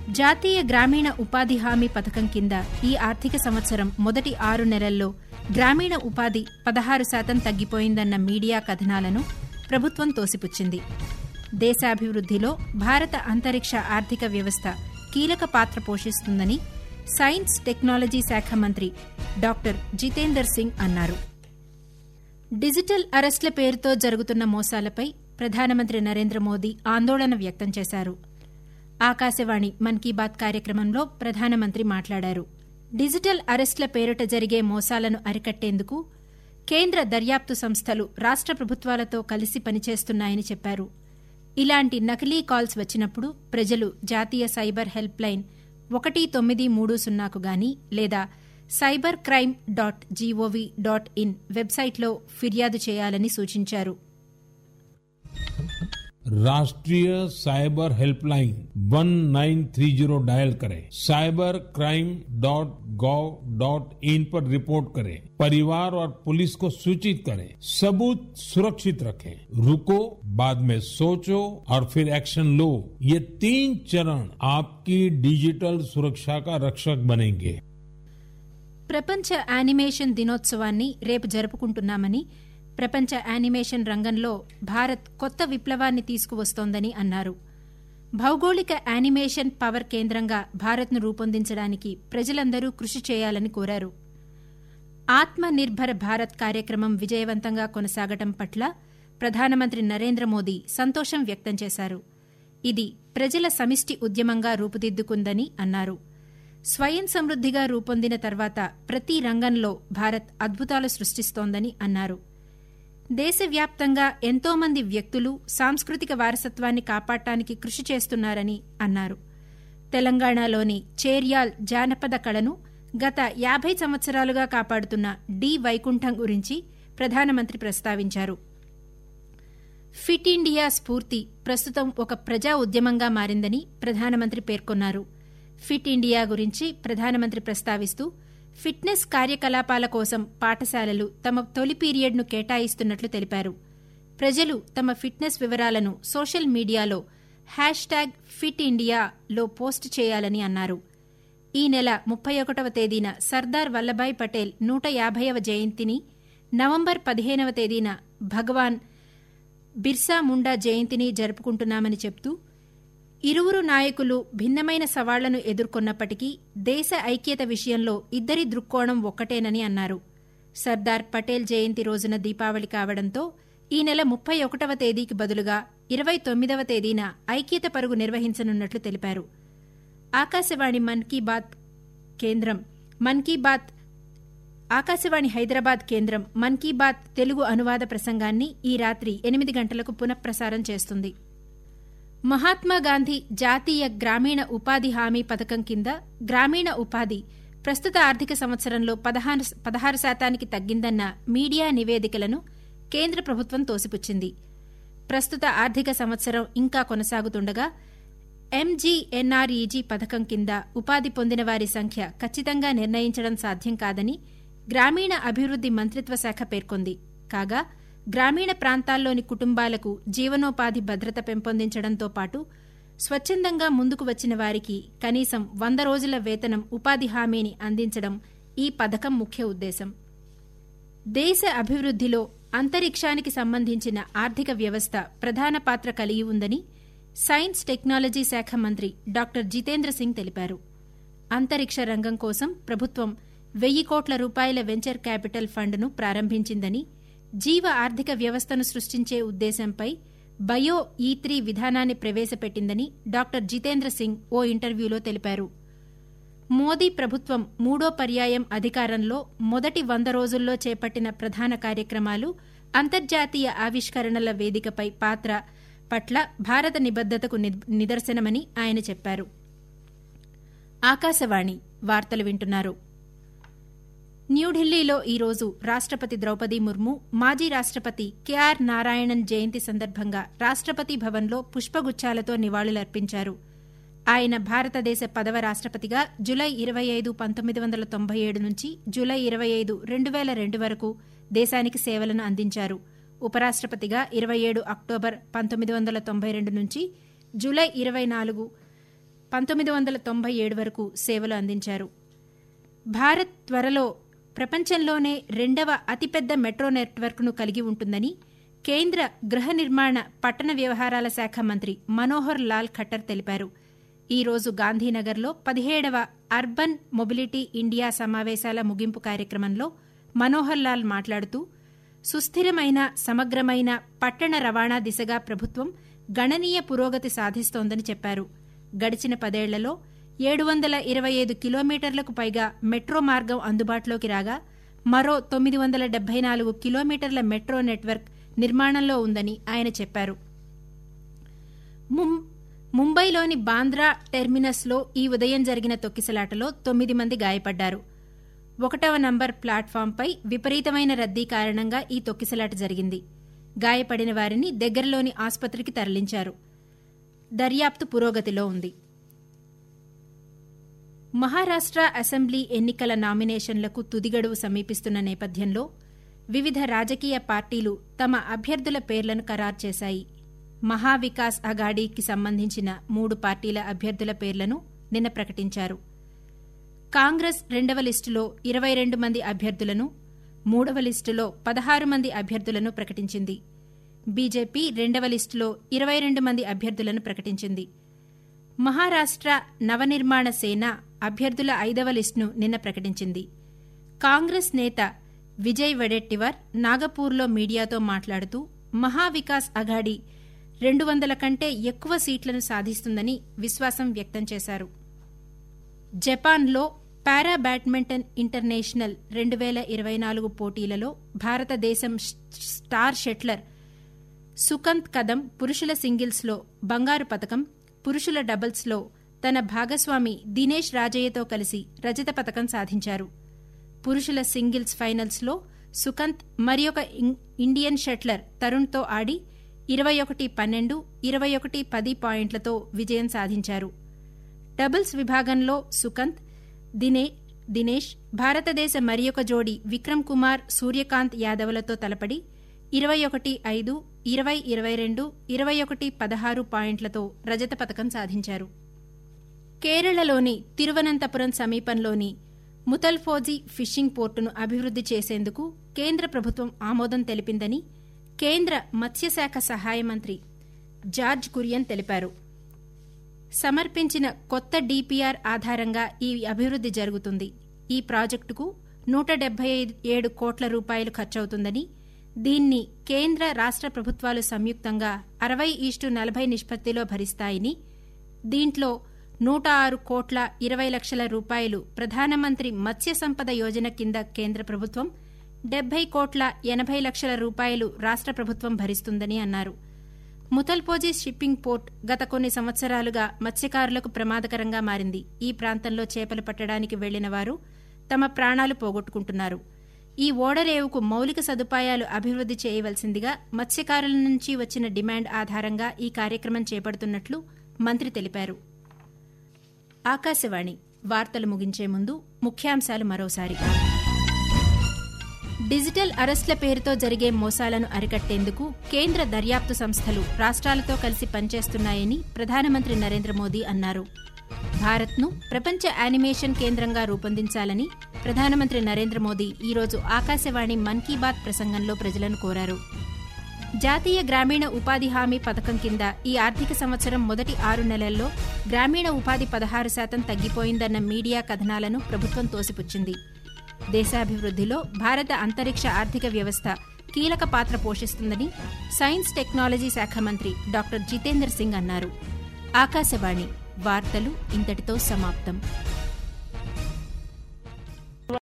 జాతీయ గ్రామీణ ఉపాధి హామీ పథకం కింద ఈ ఆర్థిక సంవత్సరం మొదటి ఆరు నెలల్లో గ్రామీణ ఉపాధి పదహారు శాతం తగ్గిపోయిందన్న మీడియా కథనాలను ప్రభుత్వం తోసిపుచ్చింది దేశాభివృద్ధిలో భారత అంతరిక్ష ఆర్థిక వ్యవస్థ కీలక పాత్ర పోషిస్తుందని సైన్స్ టెక్నాలజీ శాఖ మంత్రి డాక్టర్ జితేందర్ సింగ్ అన్నారు డిజిటల్ అరెస్టుల పేరుతో జరుగుతున్న మోసాలపై ప్రధానమంత్రి నరేంద్ర మోదీ ఆందోళన వ్యక్తం చేశారు ఆకాశవాణి మన్ కీ బాత్ కార్యక్రమంలో ప్రధానమంత్రి మాట్లాడారు డిజిటల్ అరెస్టుల పేరిట జరిగే మోసాలను అరికట్టేందుకు కేంద్ర దర్యాప్తు సంస్థలు రాష్ట ప్రభుత్వాలతో కలిసి పనిచేస్తున్నాయని చెప్పారు ఇలాంటి నకిలీ కాల్స్ వచ్చినప్పుడు ప్రజలు జాతీయ సైబర్ హెల్ప్ లైన్ ఒకటి తొమ్మిది మూడు సున్నాకు గాని లేదా cyber crime dot G O V dot in వెబ్సైట్లో ఫిర్యాదు చేయాలని సూచించారు राष्ट्रीय साइबर हेल्पलाइन 1930 डायल करें cyber crime dot gov dot in पर रिपोर्ट करें परिवार और पुलिस को सूचित करें सबूत सुरक्षित रखें रुको बाद में सोचो और फिर एक्शन लो ये तीन चरण आपकी डिजिटल सुरक्षा का रक्षक बनेंगे ప్రపంచ యానిమేషన్ దినోత్సవాన్ని రేపు జరుపుకుంటున్నామని ప్రపంచ యానిమేషన్ రంగంలో భారత్ కొత్త విప్లవాన్ని తీసుకువస్తోందని అన్నారు భౌగోళిక యానిమేషన్ పవర్ కేంద్రంగా భారత్ను రూపొందించడానికి ప్రజలందరూ కృషి చేయాలని కోరారు ఆత్మ నిర్భర భారత్ కార్యక్రమం విజయవంతంగా కొనసాగటం పట్ల ప్రధానమంత్రి నరేంద్ర మోదీ సంతోషం వ్యక్తం చేశారు ఇది ప్రజల సమిష్టి ఉద్యమంగా రూపుదిద్దుకుందని అన్నారు స్వయం సమృద్దిగా రూపొందిన తర్వాత ప్రతి రంగంలో భారత్ అద్భుతాలు సృష్టిస్తోందని అన్నారు దేశవ్యాప్తంగా ఎంతోమంది వ్యక్తులు సాంస్కృతిక వారసత్వాన్ని కాపాడటానికి కృషి చేస్తున్నారని అన్నారు తెలంగాణలోని చేర్యాల్ జానపద కళను గత యాభై సంవత్సరాలుగా కాపాడుతున్న డి వైకుంఠం గురించి ప్రధానమంత్రి ప్రస్తావించారు ఫిట్ ఇండియా స్ఫూర్తి ప్రస్తుతం ఒక ప్రజా ఉద్యమంగా మారిందని ప్రధానమంత్రి పేర్కొన్నారు ఫిట్ ఇండియా గురించి ప్రధానమంత్రి ప్రస్తావిస్తూ ఫిట్నెస్ కార్యకలాపాల కోసం పాఠశాలలు తమ తొలి పీరియడ్ను కేటాయిస్తున్నట్లు తెలిపారు ప్రజలు తమ ఫిట్నెస్ వివరాలను సోషల్ మీడియాలో హ్యాష్ ట్యాగ్ ఫిట్ ఇండియాలో పోస్ట్ చేయాలని అన్నారు ఈ నెల ముప్పై ఒకటవ తేదీన సర్దార్ వల్లభాయ్ పటేల్ నూట యాభైవ జయంతిని నవంబర్ పదిహేనవ తేదీన భగవాన్ బిర్సా ముండా జయంతిని జరుపుకుంటున్నామని చెప్తూ ఇరువురు నాయకులు భిన్నమైన సవాళ్లను ఎదుర్కొన్నప్పటికీ దేశ ఐక్యత విషయంలో ఇద్దరి దృక్కోణం ఒక్కటేనని అన్నారు సర్దార్ పటేల్ జయంతి రోజున దీపావళి కావడంతో ఈ నెల ముప్పై ఒకటవ తేదీకి బదులుగా ఇరవై తొమ్మిదవ తేదీన ఐక్యత పరుగు నిర్వహించనున్నట్లు తెలిపారు ఆకాశవాణి మన్ కీ బాత్ కేంద్రం మన్ కీ బాత్ ఆకాశవాణి హైదరాబాద్ కేంద్రం మన్ కీ బాత్ తెలుగు అనువాద ప్రసంగాన్ని ఈ రాత్రి ఎనిమిది గంటలకు పునఃప్రసారం చేస్తుంది మహాత్మాగాంధీ జాతీయ గ్రామీణ ఉపాధి హామీ పథకం కింద గ్రామీణ ఉపాధి ప్రస్తుత ఆర్థిక సంవత్సరంలో పదహారు పదహారు శాతానికి తగ్గిందన్న మీడియా నివేదికలను కేంద్ర ప్రభుత్వం తోసిపుచ్చింది ప్రస్తుత ఆర్థిక సంవత్సరం ఇంకా కొనసాగుతుండగా ఎంజీఎన్ఆర్ఈజీ పథకం కింద ఉపాధి పొందిన వారి సంఖ్య ఖచ్చితంగా నిర్ణయించడం సాధ్యం కాదని గ్రామీణ అభివృద్ది మంత్రిత్వ శాఖ పేర్కొంది కాగా గ్రామీణ ప్రాంతాల్లోని కుటుంబాలకు జీవనోపాధి భద్రత పెంపొందించడంతో పాటు స్వచ్ఛందంగా ముందుకు వచ్చిన వారికి కనీసం వంద రోజుల వేతనం ఉపాధి హామీని అందించడం ఈ పథకం ముఖ్య ఉద్దేశం దేశ అభివృద్దిలో అంతరిక్షానికి సంబంధించిన ఆర్థిక వ్యవస్థ ప్రధాన పాత్ర కలిగి ఉందని సైన్స్ టెక్నాలజీ శాఖ మంత్రి డాక్టర్ జితేంద్ర సింగ్ తెలిపారు అంతరిక్ష రంగం కోసం ప్రభుత్వం వెయ్యి కోట్ల రూపాయల వెంచర్ క్యాపిటల్ ఫండ్ను ప్రారంభించిందని జీవ ఆర్థిక వ్యవస్థను సృష్టించే ఉద్దేశంపై బయో ఈ త్రీ విధానాన్ని ప్రవేశపెట్టిందని డాక్టర్ జితేంద్ర సింగ్ ఓ ఇంటర్వ్యూలో తెలిపారు మోదీ ప్రభుత్వం మూడో పర్యాయం అధికారంలో మొదటి వంద రోజుల్లో చేపట్టిన ప్రధాన కార్యక్రమాలు అంతర్జాతీయ ఆవిష్కరణల వేదికపై పాత్ర పట్ల భారత నిబద్దతకు నిదర్శనమని ఆయన చెప్పారు ఆకాశవాణి వార్తలు వింటున్నారు న్యూఢిల్లీలో ఈరోజు రాష్టపతి ద్రౌపది ముర్ము మాజీ రాష్టపతి కెఆర్ నారాయణన్ జయంతి సందర్భంగా రాష్టపతి భవన్లో పుష్పగుచ్చాలతో నివాళులర్పించారు ఆయన భారతదేశ పదవ రాష్టపతిగా జులై ఇరవై ఐదు పంతొమ్మిది వందల తొంభై ఏడు నుంచి జులై ఇరవై ఐదు రెండు వేల రెండు వరకు దేశానికి సేవలను అందించారు ఉపరాష్టపతిగా ఇరవై ఏడు అక్టోబర్ పంతొమ్మిది వందల తొంభై రెండు నుంచి జులై ఇరవై నాలుగు పంతొమ్మిది వందల తొంభై ఏడు వరకు సేవలు అందించారు భారత్ త్వరలో ప్రపంచంలోనే రెండవ అతిపెద్ద మెట్రో నెట్వర్క్ను కలిగి ఉంటుందని కేంద్ర గృహ నిర్మాణ పట్టణ వ్యవహారాల శాఖ మంత్రి మనోహర్ లాల్ ఖట్టర్ తెలిపారు ఈ రోజు గాంధీనగర్లో పదిహేడవ అర్బన్ మొబిలిటీ ఇండియా సమావేశాల ముగింపు కార్యక్రమంలో మనోహర్ లాల్ మాట్లాడుతూ సుస్థిరమైన సమగ్రమైన పట్టణ రవాణా దిశగా ప్రభుత్వం గణనీయ పురోగతి సాధిస్తోందని చెప్పారు గడిచిన పదేళ్లలో ఏడు వందల ఇరవై ఐదు కిలోమీటర్లకు పైగా మెట్రో మార్గం అందుబాటులోకి రాగా మరో తొమ్మిది వందల డెబ్బై నాలుగు కిలోమీటర్ల మెట్రో నెట్వర్క్ నిర్మాణంలో ఉందని ఆయన చెప్పారు ముం- ముంబైలోని బాంద్రా టెర్మినస్లో ఈ ఉదయం జరిగిన తొక్కిసలాటలో తొమ్మిది మంది గాయపడ్డారు ఒకటవ నంబర్ ప్లాట్ఫాంపై విపరీతమైన రద్దీ కారణంగా ఈ తొక్కిసలాట జరిగింది గాయపడిన వారిని దగ్గరలోని ఆసుపత్రికి తరలించారు దర్యాప్తు పురోగతిలో ఉంది మహారాష్ట్ర అసెంబ్లీ ఎన్నికల నామినేషన్లకు తుదిగడువు సమీపిస్తున్న నేపథ్యంలో వివిధ రాజకీయ పార్టీలు తమ అభ్యర్థుల పేర్లను ఖరారు చేశాయి మహావికాస్ అఘాడీకి సంబంధించిన మూడు పార్టీల అభ్యర్థుల పేర్లను నిన్న ప్రకటించారు కాంగ్రెస్ రెండవ లిస్టులో ఇరవై రెండు మంది అభ్యర్థులను మూడవ లిస్టులో పదహారు మంది అభ్యర్థులను ప్రకటించింది బీజేపీ రెండవ లిస్టులో ఇరవై రెండు మంది అభ్యర్థులను ప్రకటించింది మహారాష్ట్ర నవనిర్మాణ సేన అభ్యర్థుల ఐదవ లిస్టును నిన్న ప్రకటించింది కాంగ్రెస్ నేత విజయ్ వడెట్టివర్ నాగపూర్లో మీడియాతో మాట్లాడుతూ మహావికాస్ అఘాడీ రెండు వందల కంటే ఎక్కువ సీట్లను సాధిస్తుందని విశ్వాసం వ్యక్తం చేశారు జపాన్లో పారా బ్యాడ్మింటన్ ఇంటర్నేషనల్ రెండు వేల ఇరవై నాలుగు పోటీలలో భారతదేశం స్టార్ షెట్లర్ సుకంత్ కదం పురుషుల సింగిల్స్లో బంగారు పతకం పురుషుల డబుల్స్లో తన భాగస్వామి దినేష్ రాజయ్యతో కలిసి రజత పతకం సాధించారు పురుషుల సింగిల్స్ ఫైనల్స్లో సుకంత్ మరి ఒక ఇండియన్ షట్లర్ తరుణ్తో ఆడి ఇరవై ఒకటి పన్నెండు ఇరవై ఒకటి పది పాయింట్లతో విజయం సాధించారు డబుల్స్ విభాగంలో సుకంత్ దినే దినేష్ భారతదేశ మరి ఒక జోడీ విక్రమ్ కుమార్ సూర్యకాంత్ యాదవ్లతో తలపడి ఇరవై ఒకటి ఐదు ఇరవై ఇరవై రెండు ఇరవై ఒకటి పదహారు పాయింట్లతో రజత పతకం సాధించారు కేరళలోని తిరువనంతపురం సమీపంలోని ముతల్ఫోజీ ఫిషింగ్ పోర్టును అభివృద్ది చేసేందుకు కేంద్ర ప్రభుత్వం ఆమోదం తెలిపిందని కేంద్ర మత్స్యశాఖ సహాయ మంత్రి జార్జ్ కురియన్ తెలిపారు సమర్పించిన కొత్త డీపీఆర్ ఆధారంగా ఈ అభివృద్ది జరుగుతుంది ఈ ప్రాజెక్టుకు నూట డెబ్బై ఏడు కోట్ల రూపాయలు ఖర్చవుతుందని దీన్ని కేంద్ర రాష్ట ప్రభుత్వాలు సంయుక్తంగా అరవై ఈస్టు నలభై నిష్పత్తిలో భరిస్తాయని దీంట్లో నూట ఆరు కోట్ల ఇరవై లక్షల రూపాయలు ప్రధానమంత్రి మత్స్య సంపద యోజన కింద కేంద్ర ప్రభుత్వం డెబ్బై కోట్ల ఎనభై లక్షల రూపాయలు రాష్ట ప్రభుత్వం భరిస్తుందని అన్నారు ముతల్పోజీ షిప్పింగ్ పోర్ట్ గత కొన్ని సంవత్సరాలుగా మత్స్యకారులకు ప్రమాదకరంగా మారింది ఈ ప్రాంతంలో చేపలు పట్టడానికి వెళ్లిన వారు తమ ప్రాణాలు పోగొట్టుకుంటున్నారు ఈ ఓడరేవుకు మౌలిక సదుపాయాలు అభివృద్ది చేయవలసిందిగా మత్స్యకారుల నుంచి వచ్చిన డిమాండ్ ఆధారంగా ఈ కార్యక్రమం చేపడుతున్నట్లు మంత్రి తెలిపారు ఆకాశవాణి వార్తలు ముగించే ముందు ముఖ్యాంశాలు మరోసారి డిజిటల్ అరెస్టుల పేరుతో జరిగే మోసాలను అరికట్టేందుకు కేంద్ర దర్యాప్తు సంస్థలు రాష్ట్రాలతో కలిసి పనిచేస్తున్నాయని ప్రధానమంత్రి నరేంద్ర మోదీ అన్నారు భారత్ను ప్రపంచ యానిమేషన్ కేంద్రంగా రూపొందించాలని ప్రధానమంత్రి నరేంద్ర మోదీ ఈరోజు ఆకాశవాణి మన్ కీ బాత్ ప్రసంగంలో ప్రజలను కోరారు జాతీయ గ్రామీణ ఉపాధి హామీ పథకం కింద ఈ ఆర్థిక సంవత్సరం మొదటి ఆరు నెలల్లో గ్రామీణ ఉపాధి పదహారు శాతం తగ్గిపోయిందన్న మీడియా కథనాలను ప్రభుత్వం తోసిపుచ్చింది దేశాభివృద్దిలో భారత అంతరిక్ష ఆర్థిక వ్యవస్థ కీలక పాత్ర పోషిస్తుందని సైన్స్ టెక్నాలజీ శాఖ మంత్రి డాక్టర్ జితేందర్ సింగ్ అన్నారు ఆకాశవాణి వార్తలు ఇంతటితో సమాప్తం